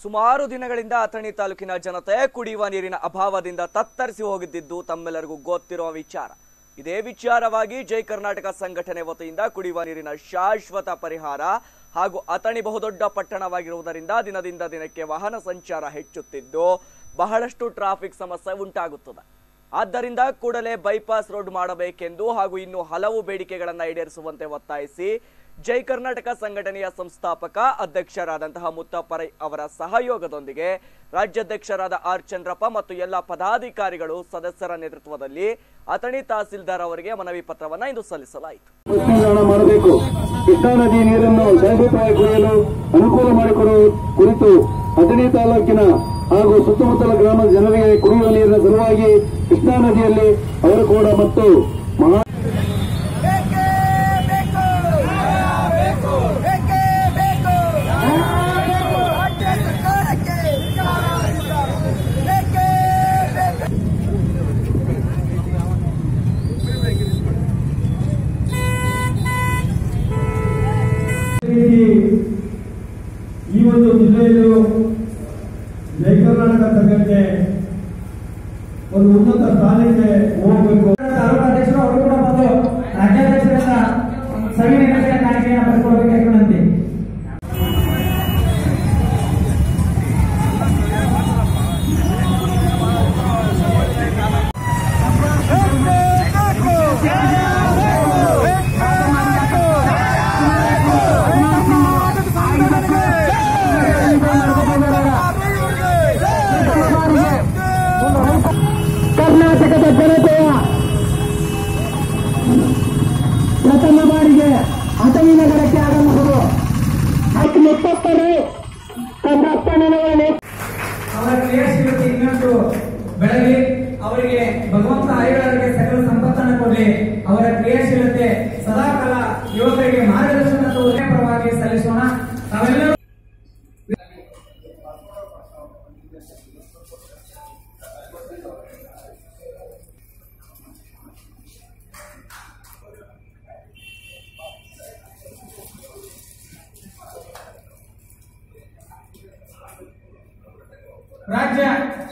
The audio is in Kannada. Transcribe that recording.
ಸುಮಾರು ದಿನಗಳಿಂದ ಅಥಣಿ ತಾಲೂಕಿನ ಜನತೆ ಕುಡಿಯುವ ನೀರಿನ ಅಭಾವದಿಂದ ತತ್ತರಿಸಿ ಹೋಗಿದ್ದಿದ್ದು ತಮ್ಮೆಲ್ಲರಿಗೂ ಗೊತ್ತಿರುವ ವಿಚಾರ ಇದೇ ವಿಚಾರವಾಗಿ ಜೈ ಕರ್ನಾಟಕ ಸಂಘಟನೆ ವತಿಯಿಂದ ಕುಡಿಯುವ ನೀರಿನ ಶಾಶ್ವತ ಪರಿಹಾರ ಹಾಗೂ ಅಥಣಿ ಬಹುದೊಡ್ಡ ಪಟ್ಟಣವಾಗಿರುವುದರಿಂದ ದಿನದಿಂದ ದಿನಕ್ಕೆ ವಾಹನ ಸಂಚಾರ ಹೆಚ್ಚುತ್ತಿದ್ದು ಬಹಳಷ್ಟು ಟ್ರಾಫಿಕ್ ಸಮಸ್ಯೆ ಉಂಟಾಗುತ್ತದೆ ಆದ್ದರಿಂದ ಕೂಡಲೇ ಬೈಪಾಸ್ ರೋಡ್ ಮಾಡಬೇಕೆಂದು ಹಾಗೂ ಇನ್ನು ಹಲವು ಬೇಡಿಕೆಗಳನ್ನು ಈಡೇರಿಸುವಂತೆ ಒತ್ತಾಯಿಸಿ ಜೈ ಕರ್ನಾಟಕ ಸಂಘಟನೆಯ ಸಂಸ್ಥಾಪಕ ಅಧ್ಯಕ್ಷರಾದಂತಹ ಮುತ್ತಪ್ಪರೈ ಅವರ ಸಹಯೋಗದೊಂದಿಗೆ ರಾಜ್ಯಾಧ್ಯಕ್ಷರಾದ ಆರ್ ಚಂದ್ರಪ್ಪ ಮತ್ತು ಎಲ್ಲ ಪದಾಧಿಕಾರಿಗಳು ಸದಸ್ಯರ ನೇತೃತ್ವದಲ್ಲಿ ಅಥಣಿ ತಹಸೀಲ್ದಾರ್ ಅವರಿಗೆ ಮನವಿ ಪತ್ರವನ್ನ ಇಂದು ಸಲ್ಲಿಸಲಾಯಿತು ಪುನರ್ನಿರ್ಮಾಣ ಮಾಡಬೇಕು ಕೃಷ್ಣಾ ನದಿ ನೀರನ್ನು ಶಾಶ್ವತವಾಗಿ ಕುಡಿಯಲು ಅನುಕೂಲ ಮಾಡಿಕೊಡುವ ಕುರಿತು ಅಥಣಿ ತಾಲೂಕಿನ ಹಾಗೂ ಸುತ್ತಮುತ್ತಲ ಗ್ರಾಮದ ಜನರಿಗೆ ಕುಡಿಯುವ ನೀರಿನ ಸಲುವಾಗಿ ಕೃಷ್ಣಾ ನದಿಯಲ್ಲಿ ಅವರು ಕೂಡ ಮತ್ತು ಮಹಾ ಬೇಕೇ ಬೇಕು ಬೇಕು ಬೇಕೇ ಬೇಕು ರಾಜ್ಯ ಸರ್ಕಾರಕ್ಕೆ ಬೇಕೇ ಬೇಕು ರೀತಿ ಈ ಒಂದು ಜಿಲ್ಲೆಯಲ್ಲೂ ಜೈ ಕರ್ನಾಟಕ ಸಂಘಟನೆ ಒಂದು ಉನ್ನತ ಸ್ಥಾನಕ್ಕೆ ಹೋಗಬೇಕು ತಾಲೂಕು ಅಧ್ಯಕ್ಷರು ಅವರು ಕೂಡ ಬಂದು ರಾಜ್ಯಾಧ್ಯಕ್ಷರಿಂದ ಸವಿನಯ ಕಾಣಿಕೆಯನ್ನು ಪಡೆದುಕೊಳ್ಳಬೇಕಾಗಿ ವಿನಂತಿ ಕರ್ನಾಟಕದ ಜನತೆಯ ಪ್ರಥಮ ಬಾರಿಗೆ ಅಥಣಿ ನಗರಕ್ಕೆ ಆಗಮಿಸುವುದು ಮುತ್ತಪ್ಪರು ಸಂರಕ್ಷಣೆಗಳನ್ನು ಅವರ ಕ್ರಿಯಾಶೀಲತೆ ಇನ್ನೊಂದು ಬೆಳಗಿ ಅವರಿಗೆ ಭಗವಂತ ಆಯುರ್ವೇದಕ್ಕೆ ಸಕಲ ಸಂಪತ್ತನ್ನು ಕೊಡಲಿ ಅವರ ಕ್ರಿಯಾಶೀಲತೆ ಸದಾಕಾಲ ಯುವಕರಿಗೆ ಮಾರ್ಗದರ್ಶನ ತೋರಿಸುವ ಪರವಾಗಿ ಸಲ್ಲಿಸೋಣ ತಾವೆಲ್ಲರೂ ರಾಜ್ಯ